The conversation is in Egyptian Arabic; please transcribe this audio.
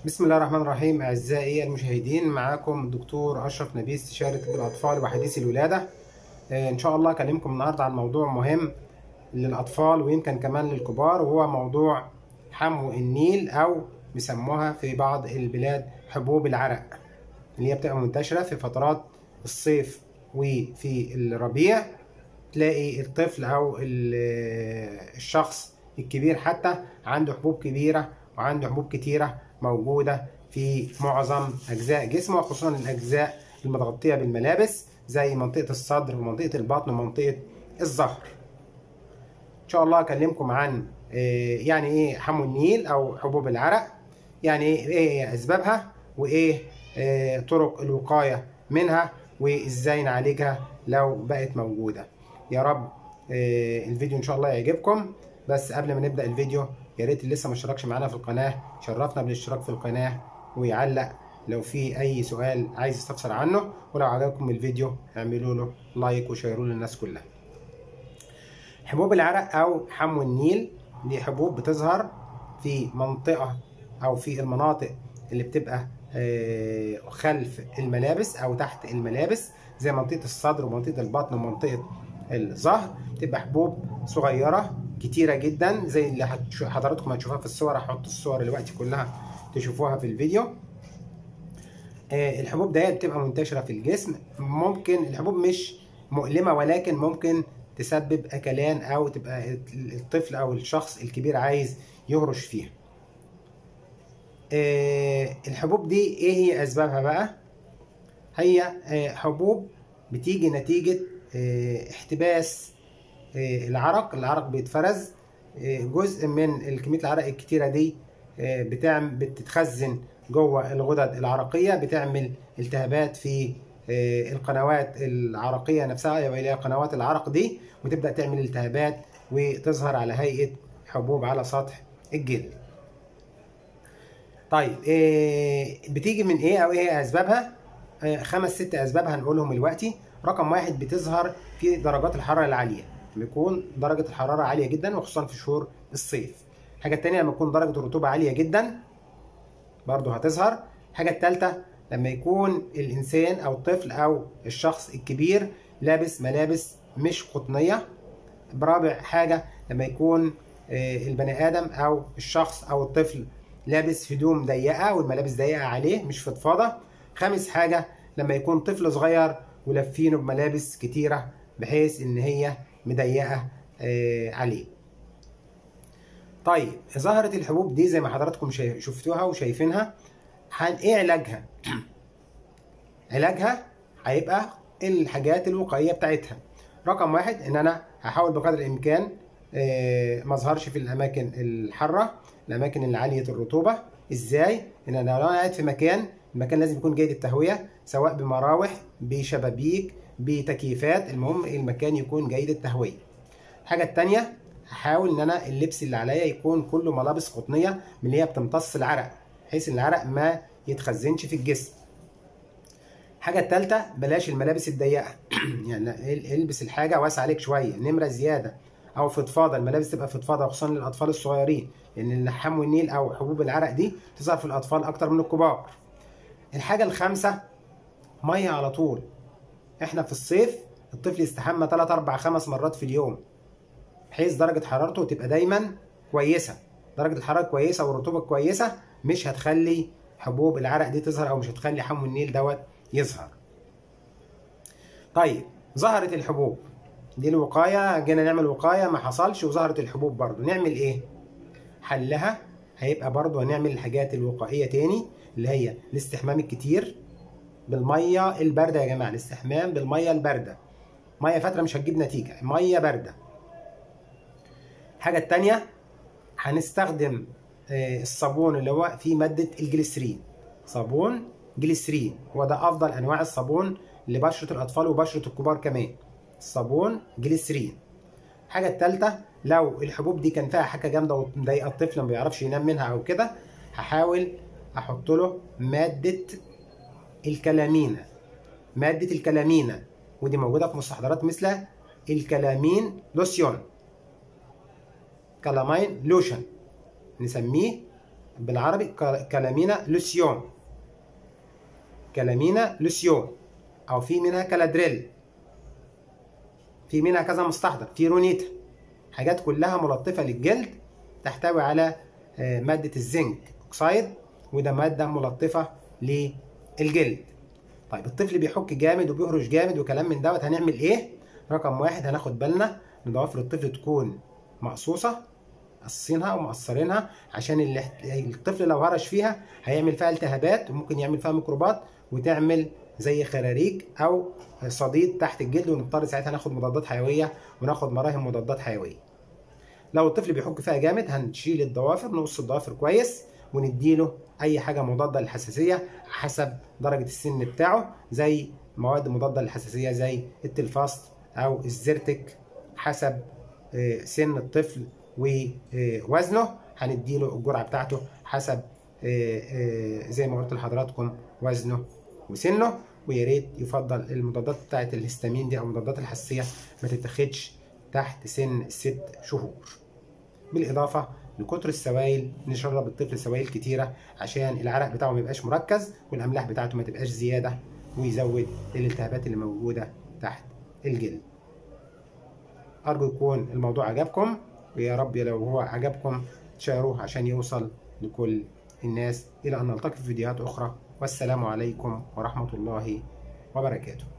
بسم الله الرحمن الرحيم أعزائي المشاهدين معاكم دكتور أشرف نبيل استشاري طب الأطفال وحديث الولادة آه، إن شاء الله أكلمكم النهاردة عن موضوع مهم للأطفال ويمكن كمان للكبار وهو موضوع حمو النيل أو بيسموها في بعض البلاد حبوب العرق اللي هي بتبقى منتشرة في فترات الصيف وفي الربيع تلاقي الطفل أو ال- الشخص الكبير حتى عنده حبوب كبيرة وعنده حبوب كتيرة موجودة في معظم أجزاء جسمه وخصوصا الأجزاء المتغطية بالملابس زي منطقة الصدر ومنطقة البطن ومنطقة الظهر إن شاء الله أكلمكم عن آه، يعني إيه حمو النيل أو حبوب العرق يعني إيه إيه هي أسبابها وإيه آه، طرق الوقاية منها وإزاي نعالجها لو بقت موجودة يا رب آه، الفيديو إن شاء الله يعجبكم بس قبل ما نبدأ الفيديو يا ريت اللي لسه ما اشتركش معانا في القناة شرفنا بالاشتراك في القناة ويعلق لو في أي سؤال عايز يستفسر عنه ولو عجبكم الفيديو اعملوا له لايك وشيروه للناس كلها حبوب العرق أو حمو النيل دي حبوب بتظهر في منطقة أو في المناطق اللي بتبقى آه، خلف الملابس أو تحت الملابس زي منطقة الصدر ومنطقة البطن ومنطقة الظهر تبقى حبوب صغيرة كتيرة جدا زي اللي هتشو- حضراتكم هتشوفوها في الصور هحط الصور دلوقتي كلها تشوفوها في الفيديو آه، الحبوب ديت بتبقى منتشرة في الجسم ممكن الحبوب مش مؤلمة ولكن ممكن تسبب أكلان أو تبقى الطفل أو الشخص الكبير عايز يهرش فيها آه، الحبوب دي إيه هي أسبابها بقى؟ هي آه، حبوب بتيجي نتيجة آه، احتباس آه، العرق العرق بيتفرز آه، جزء من كمية العرق الكتيرة دي آه، بتعمل بتتخزن جوه الغدد العرقية بتعمل التهابات في آه، القنوات العرقية نفسها اللي هي قنوات العرق دي وتبدأ تعمل التهابات وتظهر على هيئة حبوب على سطح الجلد طيب إيه بتيجي من ايه او ايه هي اسبابها آه، خمس ست اسباب هنقولهم دلوقتي رقم واحد بتظهر في درجات الحراره العاليه بيكون درجه الحراره عاليه جدا وخصوصا في شهور الصيف الحاجه التانية لما يكون درجه الرطوبه عاليه جدا برضه هتظهر الحاجه التالتة لما يكون الانسان او الطفل او الشخص الكبير لابس ملابس مش قطنيه برابع حاجه لما يكون آه، البني ادم او الشخص او الطفل لابس هدوم ضيقه والملابس ضيقه عليه مش فضفاضه خامس حاجه لما يكون طفل صغير ولفينه بملابس كتيره بحيث ان هي مضيقه آه، عليه طيب ظهرت الحبوب دي زي ما حضراتكم شايف- شفتوها وشايفينها هن ايه علاجها علاجها هيبقى الحاجات الوقائيه بتاعتها رقم واحد ان انا هحاول بقدر الامكان آه، ما اظهرش في الاماكن الحاره الاماكن اللي عاليه الرطوبه ازاي ان انا لو انا قاعد في مكان المكان لازم يكون جيد التهويه سواء بمراوح بشبابيك بتكييفات المهم المكان يكون جيد التهويه الحاجه التانية هحاول ان انا اللبس اللي عليا يكون كله ملابس قطنيه من اللي هي بتمتص العرق بحيث ان العرق ما يتخزنش في الجسم الحاجة التالتة بلاش الملابس الضيقة يعني ال- البس الحاجة واسع عليك شوية نمرة زيادة أو فضفاضة الملابس تبقى فضفاضة خصوصا للأطفال الصغيرين لأن اللحام والنيل أو حبوب العرق دي تظهر في الأطفال أكتر من الكبار. الحاجة الخامسة مية على طول إحنا في الصيف الطفل يستحمى 3 4 5 مرات في اليوم بحيث درجة حرارته تبقى دايما كويسة درجة الحرارة كويسة والرطوبة كويسة مش هتخلي حبوب العرق دي تظهر أو مش هتخلي حمو النيل دوت يظهر طيب ظهرت الحبوب دي الوقاية جينا نعمل وقاية ما حصلش وظهرت الحبوب برضو نعمل ايه حلها هيبقى برضو هنعمل الحاجات الوقائية تاني اللي هي الاستحمام الكتير بالمية الباردة يا جماعة الاستحمام بالمية الباردة مية فترة مش هتجيب نتيجة مية باردة الحاجة التانية هنستخدم آه، الصابون اللي هو فيه مادة الجليسرين صابون جليسرين هو ده أفضل أنواع الصابون لبشرة الأطفال وبشرة الكبار كمان صابون جليسرين الحاجة التالتة لو الحبوب دي كان فيها حاجة جامدة ومضايقة الطفل ما بيعرفش ينام منها أو كده هحاول أحط له مادة الكلامينا مادة الكلامينا ودي موجودة في مستحضرات مثل الكلامين لوسيون كلامين لوشن نسميه بالعربي ك- كلامينا لوسيون كلامينا لوسيون او في منها كلادريل في منها كذا مستحضر في رونيتا حاجات كلها ملطفه للجلد تحتوي على آه، ماده الزنك اوكسايد وده ماده ملطفه للجلد طيب الطفل بيحك جامد وبيهرش جامد وكلام من دوت هنعمل ايه رقم واحد هناخد بالنا ان ضوافر الطفل تكون مقصوصه قصينها او مقصرينها عشان اللي- الطفل لو هرش فيها هيعمل فيها التهابات وممكن يعمل فيها ميكروبات وتعمل زي خراريج او صديد تحت الجلد ونضطر ساعتها ناخد مضادات حيويه وناخد مراهم مضادات حيويه لو الطفل بيحك فيها جامد هنشيل الضوافر نقص الضوافر كويس ونديله اي حاجه مضاده للحساسيه حسب درجه السن بتاعه زي مواد مضاده للحساسيه زي التلفاست او الزرتك حسب آه، سن الطفل ووزنه هنديله الجرعه بتاعته حسب آه، آه، زي ما قلت لحضراتكم وزنه وسنه ويا ريت يفضل المضادات بتاعت الهستامين دي او المضادات الحساسيه ما تتاخدش تحت سن الست شهور بالاضافه لكتر السوائل نشرب الطفل سوائل كتيره عشان العرق بتاعه ما يبقاش مركز والاملاح بتاعته ما تبقاش زياده ويزود الالتهابات اللي موجوده تحت الجلد ارجو يكون الموضوع عجبكم ويا رب لو هو عجبكم تشاروه عشان يوصل لكل الناس الى ان نلتقي في فيديوهات اخرى والسلام عليكم ورحمه الله وبركاته